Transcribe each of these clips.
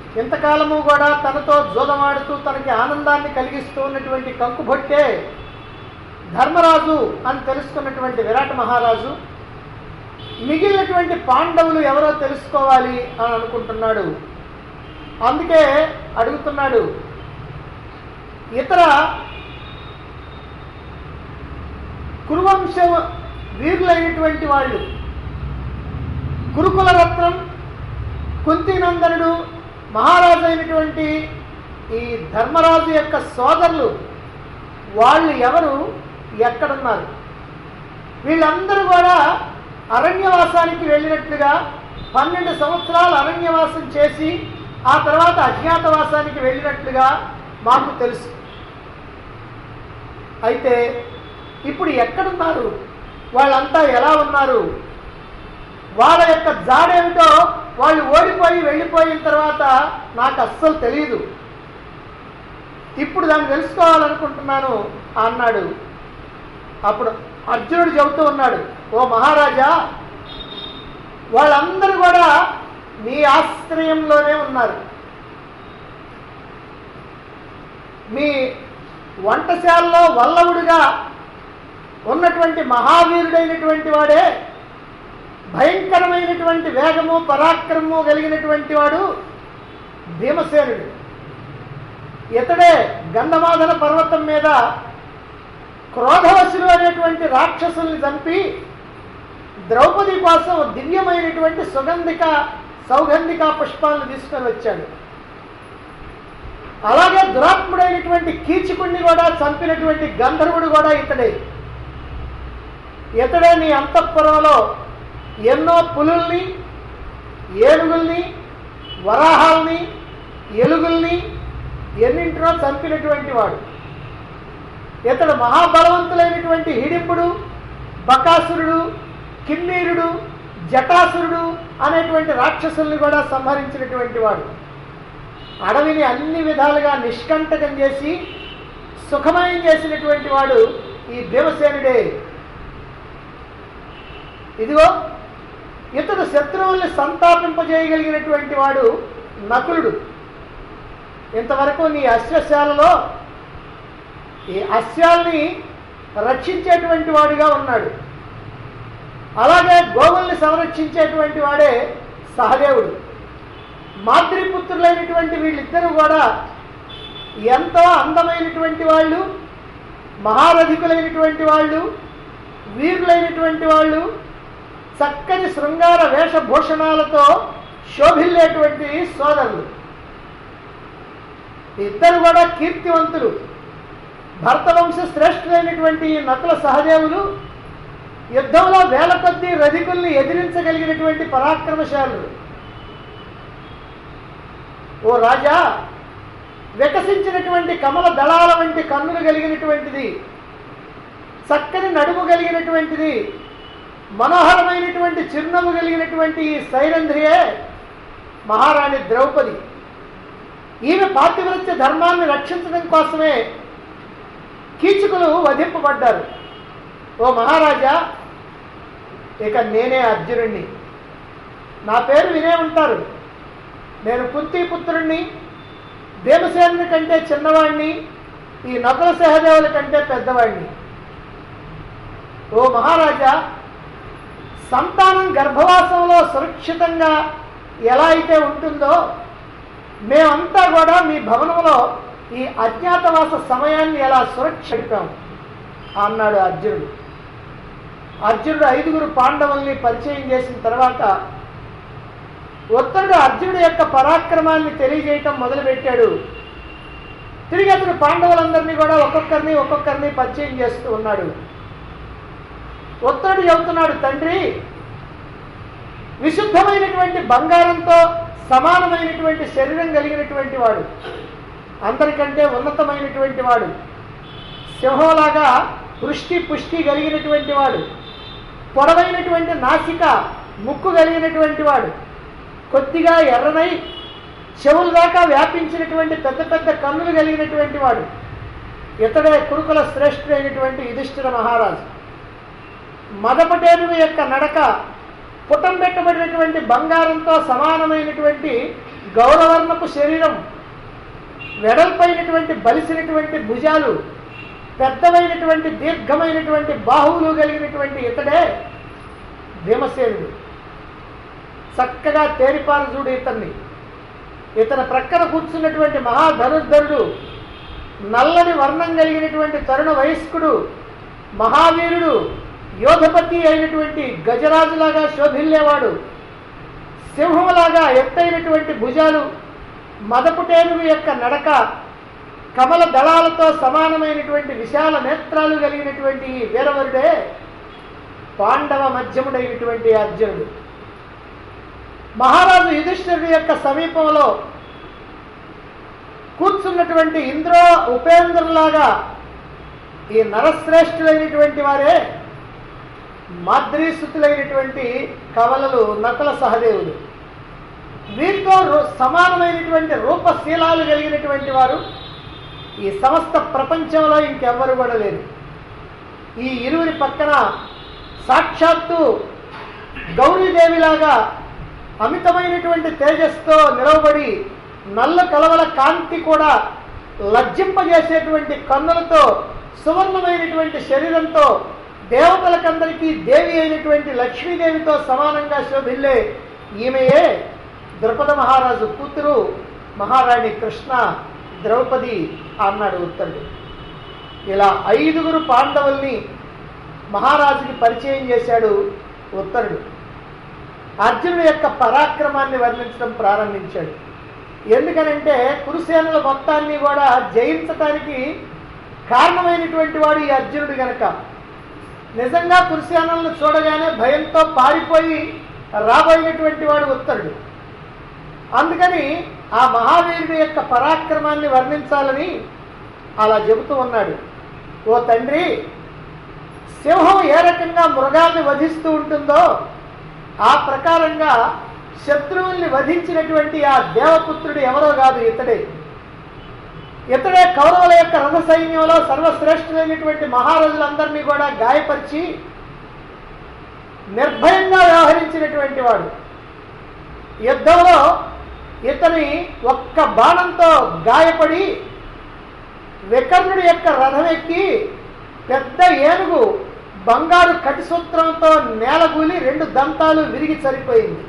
ఇంతకాలము కూడా తనతో జోదమాడుతూ తనకి ఆనందాన్ని కలిగిస్తూ ఉన్నటువంటి కంకుభొట్టే ధర్మరాజు అని తెలుసుకున్నటువంటి విరాట మహారాజు మిగిలినటువంటి పాండవులు ఎవరో తెలుసుకోవాలి అని అనుకుంటున్నాడు అందుకే అడుగుతున్నాడు ఇతర కురువంశ వీరులైనటువంటి వాళ్ళు కురుకుల రత్నం కుంతినందనుడు మహారాజు అయినటువంటి ఈ ధర్మరాజు యొక్క సోదరులు వాళ్ళు ఎవరు ఎక్కడున్నారు వీళ్ళందరూ కూడా అరణ్యవాసానికి వెళ్ళినట్లుగా పన్నెండు సంవత్సరాలు అరణ్యవాసం చేసి ఆ తర్వాత అజ్ఞాతవాసానికి వెళ్ళినట్లుగా మాకు తెలుసు అయితే ఇప్పుడు ఎక్కడున్నారు వాళ్ళంతా ఎలా ఉన్నారు వాళ్ళ యొక్క జాడేమిటో వాళ్ళు ఓడిపోయి వెళ్ళిపోయిన తర్వాత నాకు అస్సలు తెలియదు ఇప్పుడు దాన్ని తెలుసుకోవాలనుకుంటున్నాను అన్నాడు అప్పుడు అర్జునుడు చెబుతూ ఉన్నాడు ఓ మహారాజా వాళ్ళందరూ కూడా నీ ఆశ్రయంలోనే ఉన్నారు మీ వంటశాలలో వల్లవుడిగా ఉన్నటువంటి మహావీరుడైనటువంటి వాడే భయంకరమైనటువంటి వేగము పరాక్రమము కలిగినటువంటి వాడు భీమసేనుడు ఇతడే గంధమాధన పర్వతం మీద క్రోధవశులు అనేటువంటి రాక్షసుల్ని చంపి ద్రౌపది కోసం దివ్యమైనటువంటి సుగంధిక సౌగంధిక పుష్పాలను తీసుకొని వచ్చాడు అలాగే దురాత్ముడైనటువంటి కీచకుణ్ణి కూడా చంపినటువంటి గంధర్వుడు కూడా ఇతడే ఇతడే నీ అంతఃపురంలో ఎన్నో పులుల్ని ఏనుగుల్ని వరాహాల్ని ఎలుగుల్ని ఎన్నింటినో చంపినటువంటి వాడు ఇతడు మహాబలవంతులైనటువంటి హిడింపుడు బకాసురుడు కిన్నీరుడు జటాసురుడు అనేటువంటి రాక్షసుల్ని కూడా సంహరించినటువంటి వాడు అడవిని అన్ని విధాలుగా నిష్కంటకం చేసి సుఖమయం చేసినటువంటి వాడు ఈ భీమసేనుడే ఇదిగో ఇతడు శత్రువుల్ని సంతాపింపజేయగలిగినటువంటి వాడు నకులుడు ఇంతవరకు నీ అశ్వశాలలో ఈ అశ్వాల్ని రక్షించేటువంటి వాడిగా ఉన్నాడు అలాగే గోవుల్ని సంరక్షించేటువంటి వాడే సహదేవుడు మాతృపుత్రులైనటువంటి వీళ్ళిద్దరూ కూడా ఎంతో అందమైనటువంటి వాళ్ళు మహారథికులైనటువంటి వాళ్ళు వీరులైనటువంటి వాళ్ళు చక్కని శృంగార వేషభూషణాలతో శోభిల్లేటువంటి సోదరులు ఇద్దరు కూడా కీర్తివంతులు భరతవంశ శ్రేష్ఠులైనటువంటి ఈ నకుల సహదేవులు యుద్ధంలో వేల కొద్దీ రధికుల్ని ఎదిరించగలిగినటువంటి పరాక్రమశాలులు ఓ రాజా వికసించినటువంటి కమల దళాల వంటి కన్నులు కలిగినటువంటిది చక్కని నడుము కలిగినటువంటిది మనోహరమైనటువంటి చిరునవ్వు కలిగినటువంటి ఈ సైరంధ్రియే మహారాణి ద్రౌపది ఈమె పాతివృత్య ధర్మాన్ని రక్షించడం కోసమే కీచకులు వధింపబడ్డారు ఓ మహారాజా ఇక నేనే అర్జునుణ్ణి నా పేరు వినే ఉంటారు నేను కుంతి పుత్రుణ్ణి దేవసేనుని కంటే చిన్నవాణ్ణి ఈ నకుల సహదేవుల కంటే పెద్దవాణ్ణి ఓ మహారాజా సంతానం గర్భవాసంలో సురక్షితంగా ఎలా అయితే ఉంటుందో మేమంతా కూడా మీ భవనంలో ఈ అజ్ఞాతవాస సమయాన్ని ఎలా సురక్షితాం అన్నాడు అర్జునుడు అర్జునుడు ఐదుగురు పాండవుల్ని పరిచయం చేసిన తర్వాత ఉత్తరుడు అర్జునుడి యొక్క పరాక్రమాన్ని తెలియజేయటం మొదలుపెట్టాడు తిరిగి అతడు పాండవులందరినీ కూడా ఒక్కొక్కరిని ఒక్కొక్కరిని పరిచయం చేస్తూ ఉన్నాడు ఉత్తరుడు చెబుతున్నాడు తండ్రి విశుద్ధమైనటువంటి బంగారంతో సమానమైనటువంటి శరీరం కలిగినటువంటి వాడు అందరికంటే ఉన్నతమైనటువంటి వాడు సింహంలాగా పుష్టి పుష్టి కలిగినటువంటి వాడు పొడవైనటువంటి నాసిక ముక్కు కలిగినటువంటి వాడు కొద్దిగా ఎర్రనై చెవుల దాకా వ్యాపించినటువంటి పెద్ద పెద్ద కన్నులు కలిగినటువంటి వాడు ఇతడే కురుకుల శ్రేష్ఠుడైనటువంటి యుధిష్ఠిర మహారాజు మదపటేరువు యొక్క నడక పుటం పెట్టబడినటువంటి బంగారంతో సమానమైనటువంటి గౌరవర్ణపు శరీరం వెడల్పైనటువంటి బలిసినటువంటి భుజాలు పెద్దవైనటువంటి దీర్ఘమైనటువంటి బాహువులు కలిగినటువంటి ఇతడే భీమసేనుడు చక్కగా తేరిపారు చూడు ఇతన్ని ఇతని ప్రక్కన కూర్చున్నటువంటి మహాధనుర్ధరుడు నల్లని వర్ణం కలిగినటువంటి తరుణ వయస్కుడు మహావీరుడు యోధపతి అయినటువంటి గజరాజులాగా శోభిల్లేవాడు సింహంలాగా ఎత్తైనటువంటి భుజాలు మదపుటేనుగు యొక్క నడక కమల దళాలతో సమానమైనటువంటి విశాల నేత్రాలు కలిగినటువంటి ఈ వీరవరుడే పాండవ మధ్యముడైనటువంటి అర్జునుడు మహారాజు యుధిష్ఠిరుడి యొక్క సమీపంలో కూర్చున్నటువంటి ఇంద్రో ఉపేంద్రులాగా ఈ నరశ్రేష్ఠులైనటువంటి వారే మాద్రీసుతులైనటువంటి కవలలు నకుల సహదేవులు వీరితో రు- సమానమైనటువంటి రూపశీలాలు కలిగినటువంటి వారు ఈ సమస్త ప్రపంచంలో ఇంకెవ్వరు కూడా లేరు ఈ ఇరువురి పక్కన సాక్షాత్తు గౌరీదేవిలాగా అమితమైనటువంటి తేజస్తో నిలవబడి నల్ల కలవల కాంతి కూడా లజ్జింపజేసేటువంటి కన్నులతో సువర్ణమైనటువంటి శరీరంతో దేవతలకందరికీ దేవి అయినటువంటి లక్ష్మీదేవితో సమానంగా శోభిల్లే ఈమెయే ద్రుపద మహారాజు కూతురు మహారాణి కృష్ణ ద్రౌపది అన్నాడు ఉత్తరుడు ఇలా ఐదుగురు పాండవుల్ని మహారాజుకి పరిచయం చేశాడు ఉత్తరుడు అర్జునుడి యొక్క పరాక్రమాన్ని వర్ణించడం ప్రారంభించాడు ఎందుకనంటే కురుసేనుల మొత్తాన్ని కూడా జయించటానికి కారణమైనటువంటి వాడు ఈ అర్జునుడు గనక నిజంగా కురుసేనలను చూడగానే భయంతో పారిపోయి రాబోయినటువంటి వాడు ఉత్తరుడు అందుకని ఆ మహావీరుడి యొక్క పరాక్రమాన్ని వర్ణించాలని అలా చెబుతూ ఉన్నాడు ఓ తండ్రి సింహం ఏ రకంగా మృగాల్ని వధిస్తూ ఉంటుందో ఆ ప్రకారంగా శత్రువుల్ని వధించినటువంటి ఆ దేవపుత్రుడు ఎవరో కాదు ఇతడే ఇతడే కౌరవుల యొక్క రథ సైన్యంలో సర్వశ్రేష్ఠులైనటువంటి మహారాజులందరినీ కూడా గాయపరిచి నిర్భయంగా వ్యవహరించినటువంటి వాడు యుద్ధంలో ఇతని ఒక్క బాణంతో గాయపడి వికర్ణుడి యొక్క రథం ఎక్కి పెద్ద ఏనుగు బంగారు కటిసూత్రంతో నేలగూలి రెండు దంతాలు విరిగి సరిపోయింది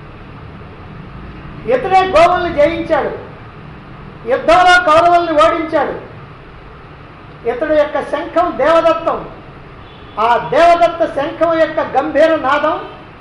ఇతడే గోవుల్ని జయించాడు యుద్ధంలో కౌరవుల్ని ఓడించాడు ఇతడు యొక్క శంఖం దేవదత్తం ఆ దేవదత్త శంఖం యొక్క గంభీర నాదం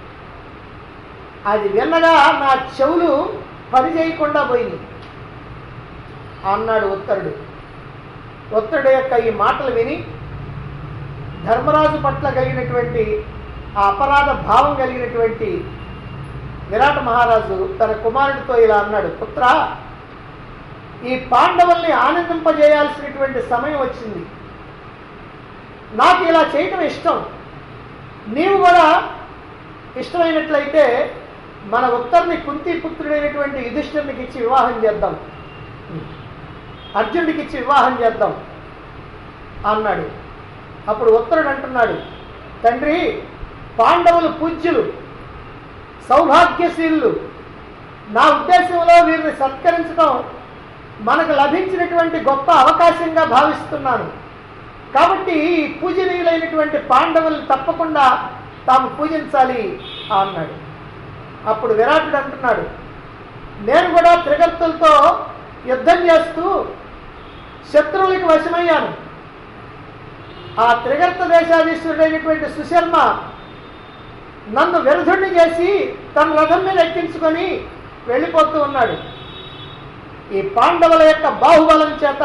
అది విన్నగా నా చెవులు పని చేయకుండా పోయింది అన్నాడు ఉత్తరుడు ఉత్తరుడు యొక్క ఈ మాటలు విని ధర్మరాజు పట్ల కలిగినటువంటి ఆ అపరాధ భావం కలిగినటువంటి విరాట మహారాజు తన కుమారుడితో ఇలా అన్నాడు పుత్ర ఈ పాండవుల్ని ఆనందింపజేయాల్సినటువంటి సమయం వచ్చింది నాకు ఇలా చేయటం ఇష్టం నీవు కూడా ఇష్టమైనట్లయితే మన ఉత్తర్ని కుంతి పుత్రుడైనటువంటి యుధిష్ఠిరునికి ఇచ్చి వివాహం చేద్దాం అర్జునుడికి ఇచ్చి వివాహం చేద్దాం అన్నాడు అప్పుడు ఉత్తరుడు అంటున్నాడు తండ్రి పాండవులు పూజ్యులు సౌభాగ్యశీలు నా ఉద్దేశంలో వీరిని సత్కరించడం మనకు లభించినటువంటి గొప్ప అవకాశంగా భావిస్తున్నాను కాబట్టి ఈ పూజనీయులైనటువంటి పాండవుల్ని తప్పకుండా తాము పూజించాలి అన్నాడు అప్పుడు విరాటుడు అంటున్నాడు నేను కూడా త్రిగర్తులతో యుద్ధం చేస్తూ శత్రువులకి వశమయ్యాను ఆ త్రిగర్త దేశాధీశ్వరుడైనటువంటి సుశర్మ నన్ను విరధుణ్ణి చేసి తన రథం మీద ఎక్కించుకొని వెళ్ళిపోతూ ఉన్నాడు ఈ పాండవుల యొక్క బాహుబలం చేత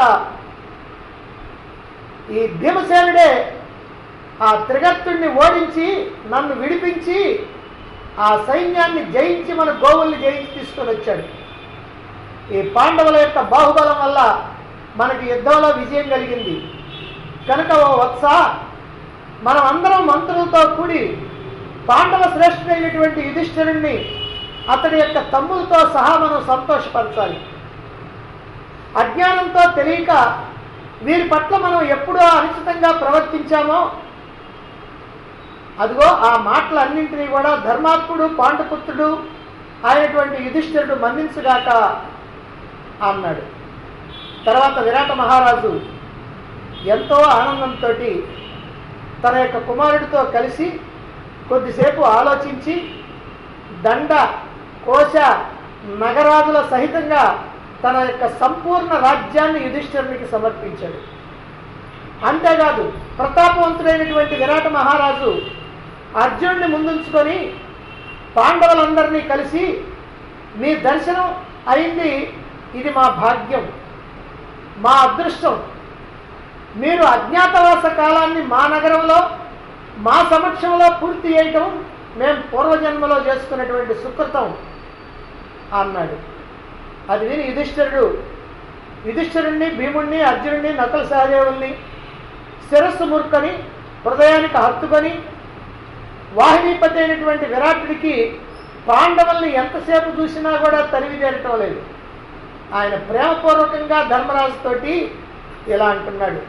ఈ భీమసేనుడే ఆ త్రిగర్తుణ్ణి ఓడించి నన్ను విడిపించి ఆ సైన్యాన్ని జయించి మన గోవుల్ని జయించి తీసుకొని వచ్చాడు ఈ పాండవుల యొక్క బాహుబలం వల్ల మనకి యుద్ధంలో విజయం కలిగింది కనుక ఓ వత్స మనం అందరం మంత్రులతో కూడి పాండవ శ్రేష్ఠుడైనటువంటి యుధిష్ఠిరుణ్ణి అతడి యొక్క తమ్ములతో సహా మనం సంతోషపరచాలి అజ్ఞానంతో తెలియక వీరి పట్ల మనం ఎప్పుడూ అనుచితంగా ప్రవర్తించామో అదిగో ఆ మాటలన్నింటినీ కూడా ధర్మాత్ముడు పాండుపుత్రుడు అయినటువంటి యుధిష్ఠిరుడు మన్నించుగాక అన్నాడు తర్వాత విరాట మహారాజు ఎంతో ఆనందంతో తన యొక్క కుమారుడితో కలిసి కొద్దిసేపు ఆలోచించి దండ కోశ నగరాదుల సహితంగా తన యొక్క సంపూర్ణ రాజ్యాన్ని యుధిష్ఠిరునికి సమర్పించాడు అంతేకాదు ప్రతాపవంతుడైనటువంటి విరాట మహారాజు అర్జునుడిని ముందుంచుకొని పాండవులందరినీ కలిసి మీ దర్శనం అయింది ఇది మా భాగ్యం మా అదృష్టం మీరు అజ్ఞాతవాస కాలాన్ని మా నగరంలో మా సమక్షంలో పూర్తి చేయటం మేము పూర్వజన్మలో చేసుకున్నటువంటి సుకృతం అన్నాడు అది విని యుధిష్ఠిరుడు యుధిష్ఠిరుణ్ణి భీముణ్ణి అర్జునుడిని నకల సహదేవుల్ని శిరస్సు మురుకొని హృదయానికి హత్తుకొని వాహినీపతి అయినటువంటి విరాటుడికి పాండవుల్ని ఎంతసేపు చూసినా కూడా తరివి చేరటం లేదు ఆయన ప్రేమపూర్వకంగా ధర్మరాజుతోటి ఇలా అంటున్నాడు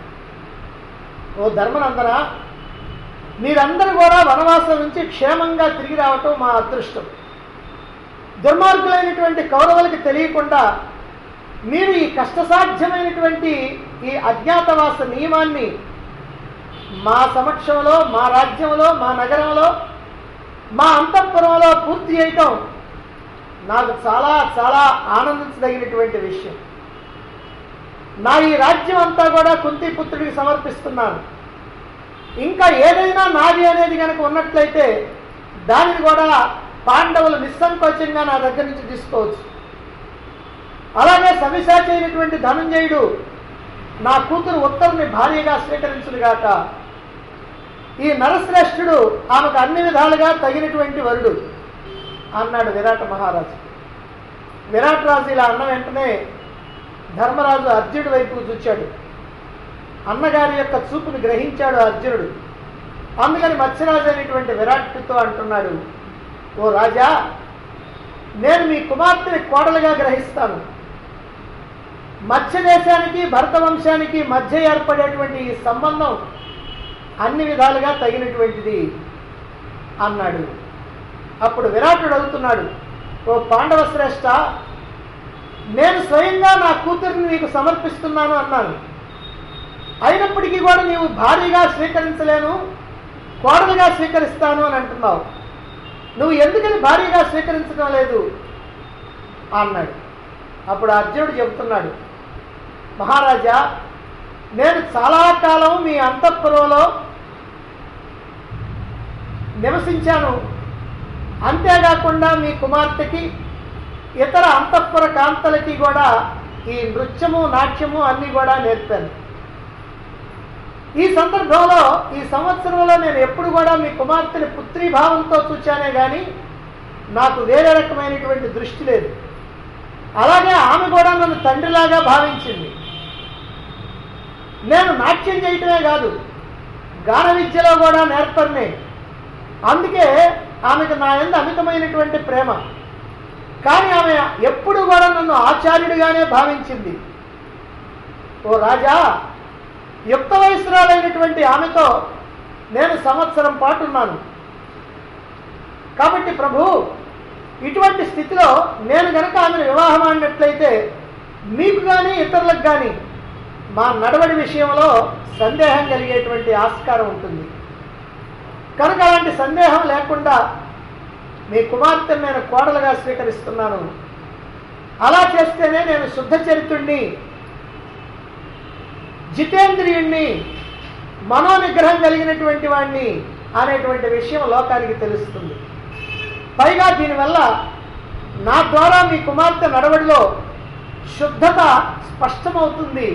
ఓ ధర్మనందరా మీరందరూ కూడా వనవాసం నుంచి క్షేమంగా తిరిగి రావటం మా అదృష్టం దుర్మార్గులైనటువంటి కౌరవులకి తెలియకుండా మీరు ఈ కష్టసాధ్యమైనటువంటి ఈ అజ్ఞాతవాస నియమాన్ని మా సమక్షంలో మా రాజ్యంలో మా నగరంలో మా అంతఃపురంలో పూర్తి చేయటం నాకు చాలా చాలా ఆనందించదగినటువంటి విషయం నా ఈ రాజ్యం అంతా కూడా కుంతిపుత్రుడికి సమర్పిస్తున్నాను ఇంకా ఏదైనా నాది అనేది కనుక ఉన్నట్లయితే దానిని కూడా పాండవులు నిస్సంకోచంగా నా దగ్గర నుంచి తీసుకోవచ్చు అలాగే సవిశాచి అయినటువంటి ధనంజయుడు నా కూతురు ఉత్తరుని భార్యగా స్వీకరించునుగాక ఈ నరశ్రేష్ఠుడు ఆమెకు అన్ని విధాలుగా తగినటువంటి వరుడు అన్నాడు విరాట మహారాజు విరాట్ రాజు ఇలా అన్న వెంటనే ధర్మరాజు అర్జునుడి వైపు చూచాడు అన్నగారి యొక్క చూపును గ్రహించాడు అర్జునుడు అందుకని మత్స్యరాజు అనేటువంటి విరాట్తో అంటున్నాడు ఓ రాజా నేను మీ కుమార్తెని కోడలుగా గ్రహిస్తాను మత్స్య దేశానికి భరత వంశానికి మధ్య ఏర్పడేటువంటి ఈ సంబంధం అన్ని విధాలుగా తగినటువంటిది అన్నాడు అప్పుడు విరాటుడు అడుగుతున్నాడు ఓ పాండవ శ్రేష్ఠ నేను స్వయంగా నా కూతురిని నీకు సమర్పిస్తున్నాను అన్నాను అయినప్పటికీ కూడా నీవు భారీగా స్వీకరించలేను కోడలుగా స్వీకరిస్తాను అని అంటున్నావు నువ్వు ఎందుకని భారీగా స్వీకరించడం లేదు అన్నాడు అప్పుడు అర్జునుడు చెబుతున్నాడు మహారాజా నేను చాలా కాలం మీ అంతఃపురంలో నివసించాను అంతేకాకుండా మీ కుమార్తెకి ఇతర అంతఃపుర కాంతలకి కూడా ఈ నృత్యము నాట్యము అన్నీ కూడా నేర్పాను ఈ సందర్భంలో ఈ సంవత్సరంలో నేను ఎప్పుడు కూడా మీ కుమార్తెని పుత్రీభావంతో చూచానే కానీ నాకు వేరే రకమైనటువంటి దృష్టి లేదు అలాగే ఆమె కూడా నన్ను తండ్రిలాగా భావించింది నేను నాట్యం చేయటమే కాదు గాన విద్యలో కూడా నేర్పన్నే అందుకే ఆమెకు నా ఎందు అమితమైనటువంటి ప్రేమ కానీ ఆమె ఎప్పుడు కూడా నన్ను ఆచార్యుడిగానే భావించింది ఓ రాజా యుక్త వయసురాలైనటువంటి ఆమెతో నేను సంవత్సరం పాటు ఉన్నాను కాబట్టి ప్రభు ఇటువంటి స్థితిలో నేను గనక ఆమెను వివాహం ఆడినట్లయితే మీకు కానీ ఇతరులకు కానీ మా నడవడి విషయంలో సందేహం కలిగేటువంటి ఆస్కారం ఉంటుంది కనుక అలాంటి సందేహం లేకుండా మీ కుమార్తెను నేను కోడలుగా స్వీకరిస్తున్నాను అలా చేస్తేనే నేను శుద్ధ చరిత్రుణ్ణి జితేంద్రియుణ్ణి మనోనిగ్రహం కలిగినటువంటి వాణ్ణి అనేటువంటి విషయం లోకానికి తెలుస్తుంది పైగా దీనివల్ల నా ద్వారా మీ కుమార్తె నడవడిలో శుద్ధత స్పష్టమవుతుంది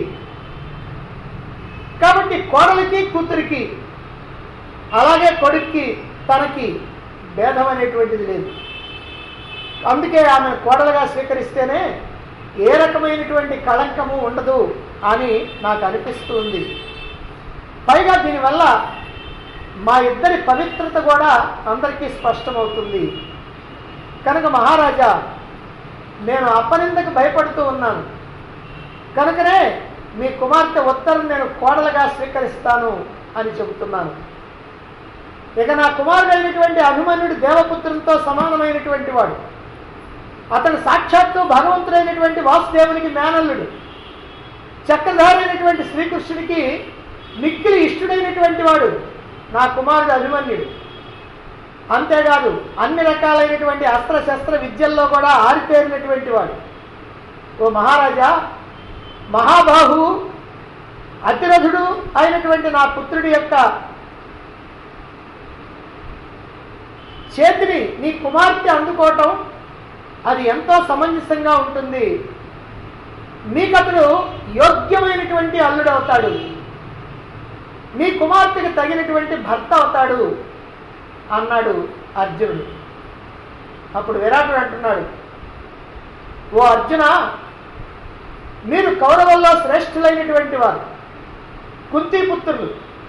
కాబట్టి కోడలికి కూతురికి అలాగే కొడుక్కి తనకి భేదం అనేటువంటిది లేదు అందుకే ఆమె కోడలుగా స్వీకరిస్తేనే ఏ రకమైనటువంటి కళంకము ఉండదు అని నాకు అనిపిస్తుంది పైగా దీనివల్ల మా ఇద్దరి పవిత్రత కూడా అందరికీ స్పష్టమవుతుంది కనుక మహారాజా నేను అపనిందకు భయపడుతూ ఉన్నాను కనుకనే మీ కుమార్తె ఉత్తరం నేను కోడలుగా స్వీకరిస్తాను అని చెబుతున్నాను ఇక నా కుమారుడు అయినటువంటి అభిమన్యుడు దేవపుత్రులతో సమానమైనటువంటి వాడు అతను సాక్షాత్తు భగవంతుడైనటువంటి వాసుదేవునికి మేనల్లుడు చక్రధారైనటువంటి శ్రీకృష్ణుడికి మిక్కిలి ఇష్టుడైనటువంటి వాడు నా కుమారుడు అభిమన్యుడు అంతేకాదు అన్ని రకాలైనటువంటి అస్త్ర శస్త్ర విద్యల్లో కూడా ఆరితేరినటువంటి వాడు ఓ మహారాజా మహాబాహు అతిరథుడు అయినటువంటి నా పుత్రుడి యొక్క చేతిని నీ కుమార్తె అందుకోవటం అది ఎంతో సమంజసంగా ఉంటుంది మీకతడు యోగ్యమైనటువంటి అల్లుడు అవుతాడు మీ కుమార్తెకి తగినటువంటి భర్త అవుతాడు అన్నాడు అర్జునుడు అప్పుడు విరాటుడు అంటున్నాడు ఓ అర్జున మీరు కౌరవుల్లో శ్రేష్ఠులైనటువంటి వారు కుంతిపుత్రులు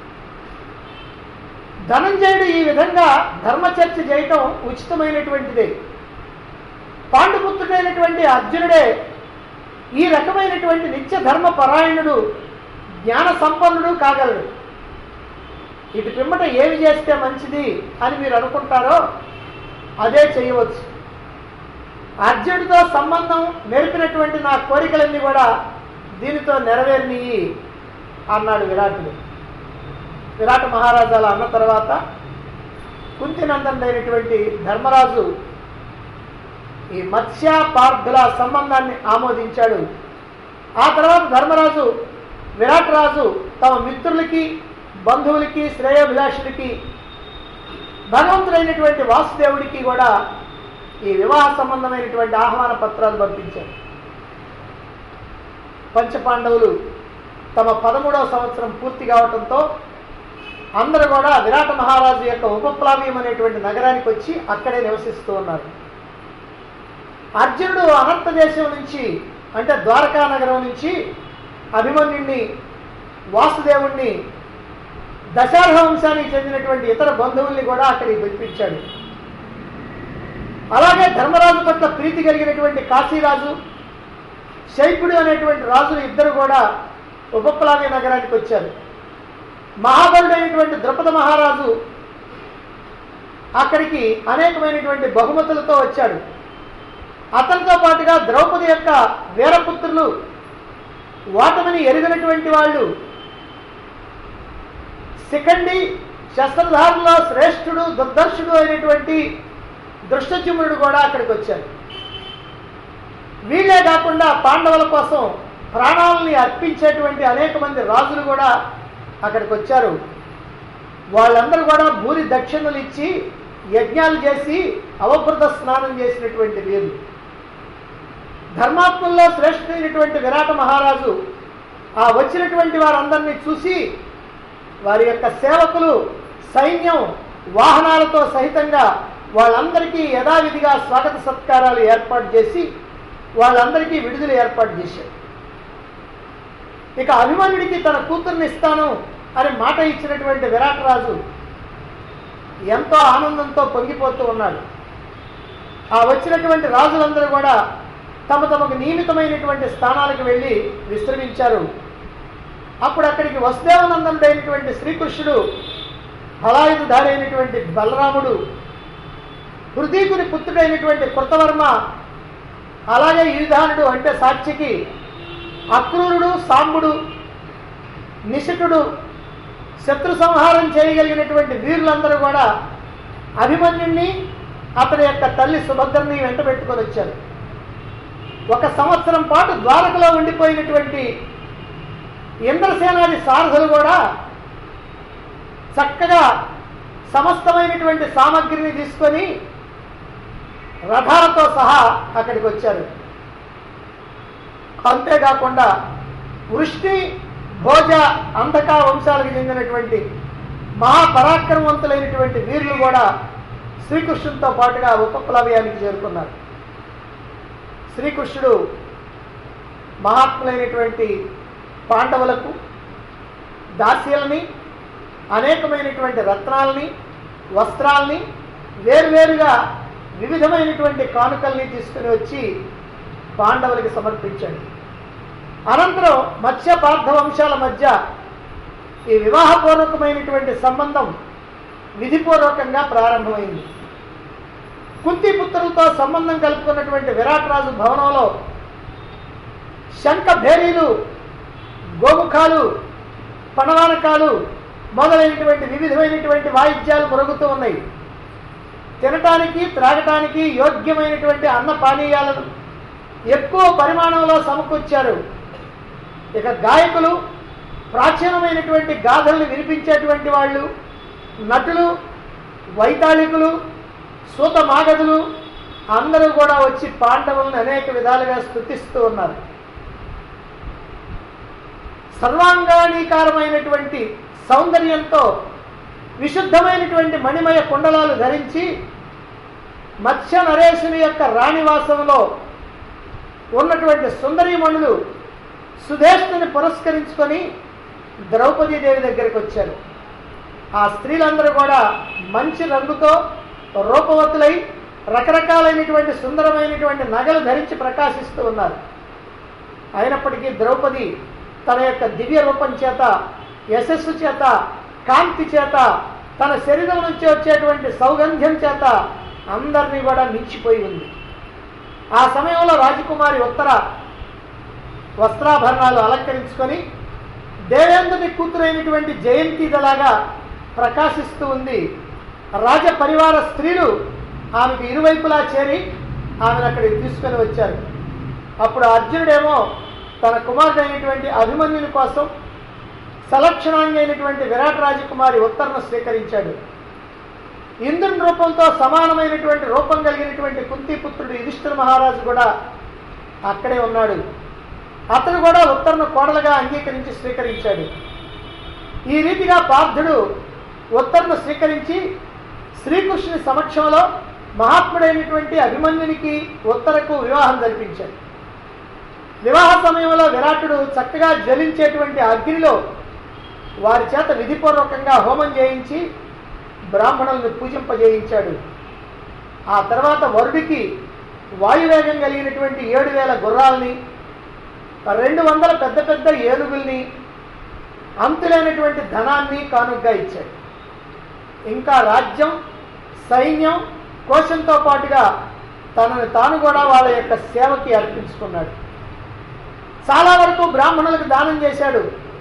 ధనంజయుడు ఈ విధంగా ధర్మచర్చ చేయటం ఉచితమైనటువంటిదే పాండుపుత్రుడైనటువంటి అర్జునుడే ఈ రకమైనటువంటి నిత్య ధర్మ పరాయణుడు జ్ఞాన సంపన్నుడు కాగలడు ఇటు పిమ్మట ఏమి చేస్తే మంచిది అని మీరు అనుకుంటారో అదే చేయవచ్చు అర్జునుడితో సంబంధం నెరిపినటువంటి నా కోరికలన్నీ కూడా దీనితో నెరవేరినయి అన్నాడు విరాటుడు విరాట మహారాజు అలా అన్న తర్వాత కుంతినందనుడైనటువంటి ధర్మరాజు ఈ మత్స్య పార్థుల సంబంధాన్ని ఆమోదించాడు ఆ తర్వాత ధర్మరాజు విరాట్ రాజు తమ మిత్రులకి బంధువులకి శ్రేయోభిలాషులకి భగవంతుడైనటువంటి వాసుదేవుడికి కూడా ఈ వివాహ సంబంధమైనటువంటి ఆహ్వాన పత్రాలు పంపించారు పంచపాండవులు తమ పదమూడవ సంవత్సరం పూర్తి కావటంతో అందరూ కూడా విరాట మహారాజు యొక్క ఉపప్లావ్యం అనేటువంటి నగరానికి వచ్చి అక్కడే నివసిస్తూ ఉన్నారు అర్జునుడు అనంత దేశం నుంచి అంటే ద్వారకా నగరం నుంచి అభిమన్యుణ్ణి వాసుదేవుణ్ణి దశార్హ వంశానికి చెందినటువంటి ఇతర బంధువుల్ని కూడా అక్కడికి పిలిపించాడు అలాగే ధర్మరాజు పట్ల ప్రీతి కలిగినటువంటి కాశీరాజు శైపుడు అనేటువంటి రాజులు ఇద్దరు కూడా ఉపప్లావ్య నగరానికి వచ్చారు మహాబలుడైనటువంటి ద్రౌపద మహారాజు అక్కడికి అనేకమైనటువంటి బహుమతులతో వచ్చాడు అతనితో పాటుగా ద్రౌపది యొక్క వీరపుత్రులు ఓటమిని ఎరుగినటువంటి వాళ్ళు శిఖండి శస్త్రధారుల్లో శ్రేష్ఠుడు దుర్దర్శుడు అయినటువంటి దృష్టజుమ్నుడు కూడా అక్కడికి వచ్చారు వీళ్ళే కాకుండా పాండవుల కోసం ప్రాణాలని అర్పించేటువంటి అనేక మంది రాజులు కూడా అక్కడికి వచ్చారు వాళ్ళందరూ కూడా భూరి దక్షిణలు ఇచ్చి యజ్ఞాలు చేసి అవభృత స్నానం చేసినటువంటి వీరులు ధర్మాత్ముల్లో శ్రేష్ఠుడైనటువంటి విరాట మహారాజు ఆ వచ్చినటువంటి వారందరినీ చూసి వారి యొక్క సేవకులు సైన్యం వాహనాలతో సహితంగా వాళ్ళందరికీ యథావిధిగా స్వాగత సత్కారాలు ఏర్పాటు చేసి వాళ్ళందరికీ విడుదల ఏర్పాటు చేశారు ఇక అభిమన్యుడికి తన కూతుర్ని ఇస్తాను అని మాట ఇచ్చినటువంటి విరాట్ రాజు ఎంతో ఆనందంతో పొంగిపోతూ ఉన్నాడు ఆ వచ్చినటువంటి రాజులందరూ కూడా తమ తమకు నియమితమైనటువంటి స్థానాలకు వెళ్ళి విశ్రమించారు అప్పుడు అక్కడికి వసుదేవనందనుడైనటువంటి శ్రీకృష్ణుడు హలాయుధారి అయినటువంటి బలరాముడు హృదీకుని పుత్రుడైనటువంటి కృతవర్మ అలాగే యుధానుడు అంటే సాక్షికి అక్రూరుడు సాంబుడు నిశితుడు శత్రు సంహారం చేయగలిగినటువంటి వీరులందరూ కూడా అభిమన్యుణ్ణి అతని యొక్క తల్లి సుభద్రని వెంట పెట్టుకొని వచ్చారు ఒక సంవత్సరం పాటు ద్వారకలో ఉండిపోయినటువంటి ఇంద్రసేనాది సారథులు కూడా చక్కగా సమస్తమైనటువంటి సామగ్రిని తీసుకొని రథాలతో సహా అక్కడికి వచ్చారు అంతేకాకుండా వృష్టి భోజ అంధక వంశాలకు చెందినటువంటి మహాపరాక్రమవంతులైనటువంటి వీరులు కూడా శ్రీకృష్ణునితో పాటుగా ఉపప్లవ్యానికి చేరుకున్నారు శ్రీకృష్ణుడు మహాత్ములైనటువంటి పాండవులకు దాస్యలని అనేకమైనటువంటి రత్నాలని వస్త్రాల్ని వేరువేరుగా వివిధమైనటువంటి కానుకల్ని తీసుకుని వచ్చి పాండవులకి సమర్పించాడు అనంతరం మత్స్య పార్థ వంశాల మధ్య ఈ వివాహపూర్వకమైనటువంటి సంబంధం విధిపూర్వకంగా ప్రారంభమైంది కుంతిపుత్రులతో సంబంధం కలుపుకున్నటువంటి విరాట్ రాజు భవనంలో శంఖ భేరీలు గోముఖాలు పణవానకాలు మొదలైనటువంటి వివిధమైనటువంటి వాయిద్యాలు మొరుగుతూ ఉన్నాయి తినటానికి త్రాగటానికి యోగ్యమైనటువంటి అన్న పానీయాలను ఎక్కువ పరిమాణంలో సమకూర్చారు ఇక గాయకులు ప్రాచీనమైనటువంటి గాథల్ని వినిపించేటువంటి వాళ్ళు నటులు వైతాళికులు సూత మాగధులు అందరూ కూడా వచ్చి పాండవులను అనేక విధాలుగా స్థుతిస్తూ ఉన్నారు సర్వాంగాణీకారమైనటువంటి సౌందర్యంతో విశుద్ధమైనటువంటి మణిమయ కుండలాలు ధరించి మత్స్య నరేశుని యొక్క రాణివాసంలో ఉన్నటువంటి సుందరీమణులు సుధేష్ణుని పురస్కరించుకొని ద్రౌపదీదేవి దగ్గరికి వచ్చారు ఆ స్త్రీలందరూ కూడా మంచి రంగుతో రూపవతులై రకరకాలైనటువంటి సుందరమైనటువంటి నగలు ధరించి ప్రకాశిస్తూ ఉన్నారు అయినప్పటికీ ద్రౌపది తన యొక్క దివ్య రూపం చేత యశస్సు చేత కాంతి చేత తన శరీరం నుంచి వచ్చేటువంటి సౌగంధ్యం చేత అందరినీ కూడా మించిపోయి ఉంది ఆ సమయంలో రాజకుమారి ఉత్తర వస్త్రాభరణాలు అలంకరించుకొని దేవేంద్రుని కూతురైనటువంటి జయంతిదలాగా ప్రకాశిస్తూ ఉంది రాజ పరివార స్త్రీలు ఆమెకు ఇరువైపులా చేరి ఆమెను అక్కడికి తీసుకొని వచ్చారు అప్పుడు అర్జునుడేమో తన కుమారుడు అయినటువంటి అభిమన్యుని కోసం సలక్షణాంగి అయినటువంటి విరాట్ రాజకుమారి ఉత్తరను స్వీకరించాడు ఇంద్రుని రూపంతో సమానమైనటువంటి రూపం కలిగినటువంటి కుంతిపుత్రుడు యుధిష్ఠిర మహారాజు కూడా అక్కడే ఉన్నాడు అతను కూడా ఉత్తరను కోడలుగా అంగీకరించి స్వీకరించాడు ఈ రీతిగా పార్థుడు ఉత్తరను స్వీకరించి శ్రీకృష్ణుని సమక్షంలో మహాత్ముడైనటువంటి అభిమన్యునికి ఉత్తరకు వివాహం జరిపించాడు వివాహ సమయంలో విరాటుడు చక్కగా జ్వలించేటువంటి అగ్నిలో వారి చేత విధిపూర్వకంగా హోమం చేయించి బ్రాహ్మణుల్ని పూజింపజేయించాడు ఆ తర్వాత వరుడికి వాయువేగం కలిగినటువంటి ఏడు వేల గుర్రాలని రెండు వందల పెద్ద పెద్ద ఏనుగుల్ని అంతులేనటువంటి ధనాన్ని కానుగ్గా ఇచ్చాడు ఇంకా రాజ్యం సైన్యం కోశంతో పాటుగా తనని తాను కూడా వాళ్ళ యొక్క సేవకి అర్పించుకున్నాడు చాలా వరకు బ్రాహ్మణులకు దానం చేశాడు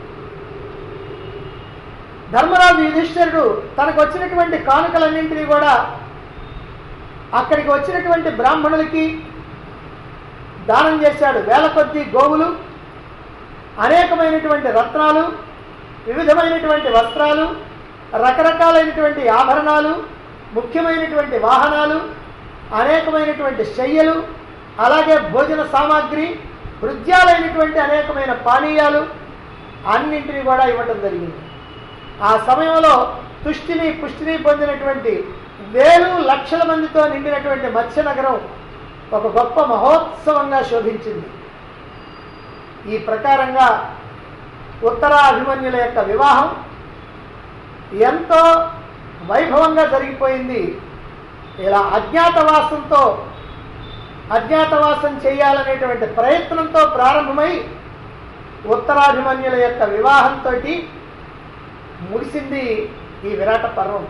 ధర్మరాజు యుధిష్ఠిరుడు తనకు వచ్చినటువంటి కానుకలన్నింటినీ కూడా అక్కడికి వచ్చినటువంటి బ్రాహ్మణులకి దానం చేశాడు వేల కొద్ది గోవులు అనేకమైనటువంటి రత్నాలు వివిధమైనటువంటి వస్త్రాలు రకరకాలైనటువంటి ఆభరణాలు ముఖ్యమైనటువంటి వాహనాలు అనేకమైనటువంటి శయ్యలు అలాగే భోజన సామాగ్రి హృద్యాలైనటువంటి అనేకమైన పానీయాలు అన్నింటినీ కూడా ఇవ్వటం జరిగింది ఆ సమయంలో తుష్టిని పుష్టిని పొందినటువంటి వేలు లక్షల మందితో నిండినటువంటి మత్స్యనగరం ఒక గొప్ప మహోత్సవంగా శోభించింది ఈ ప్రకారంగా ఉత్తర అభిమన్యుల యొక్క వివాహం ఎంతో వైభవంగా జరిగిపోయింది ఇలా అజ్ఞాతవాసంతో అజ్ఞాతవాసం చేయాలనేటువంటి ప్రయత్నంతో ప్రారంభమై ఉత్తరాభిమన్యుల యొక్క వివాహంతో ముగిసింది ఈ విరాట పర్వం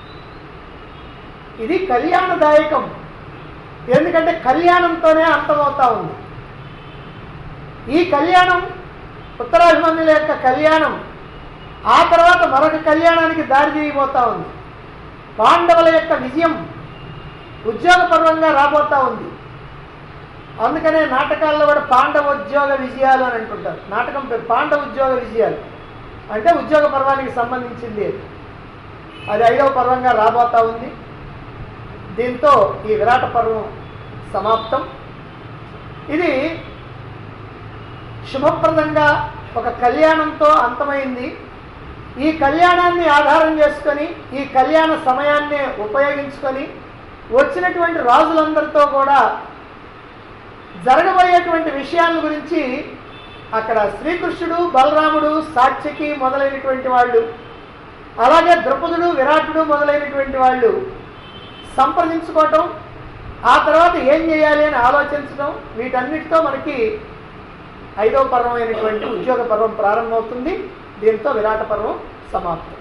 ఇది కళ్యాణదాయకం ఎందుకంటే కళ్యాణంతోనే అంతమవుతా ఉంది ఈ కళ్యాణం ఉత్తరాభిమన్యుల యొక్క కళ్యాణం ఆ తర్వాత మరొక కళ్యాణానికి దారి తీయబోతా ఉంది పాండవుల యొక్క విజయం ఉద్యోగ పర్వంగా రాబోతా ఉంది అందుకనే నాటకాల్లో కూడా పాండవ ఉద్యోగ విజయాలు అని అంటుంటారు నాటకం పేరు పాండవ ఉద్యోగ విజయాలు అంటే ఉద్యోగ పర్వానికి సంబంధించింది అది. అది ఐదవ పర్వంగా రాబోతా ఉంది దీంతో ఈ విరాట పర్వం సమాప్తం ఇది శుభప్రదంగా ఒక కళ్యాణంతో అంతమైంది ఈ కళ్యాణాన్ని ఆధారం చేసుకొని ఈ కళ్యాణ సమయాన్ని ఉపయోగించుకొని వచ్చినటువంటి రాజులందరితో కూడా జరగబోయేటువంటి విషయాల గురించి అక్కడ శ్రీకృష్ణుడు బలరాముడు సాత్యకి మొదలైనటువంటి వాళ్ళు అలాగే ద్రుపదుడు విరాటుడు మొదలైనటువంటి వాళ్ళు సంప్రదించుకోవటం ఆ తర్వాత ఏం చేయాలి అని ఆలోచించడం వీటన్నిటితో మనకి ఐదవ పర్వం అయినటువంటి ఉద్యోగ పర్వం ప్రారంభమవుతుంది దీంతో విరాట పర్వం సమాప్తం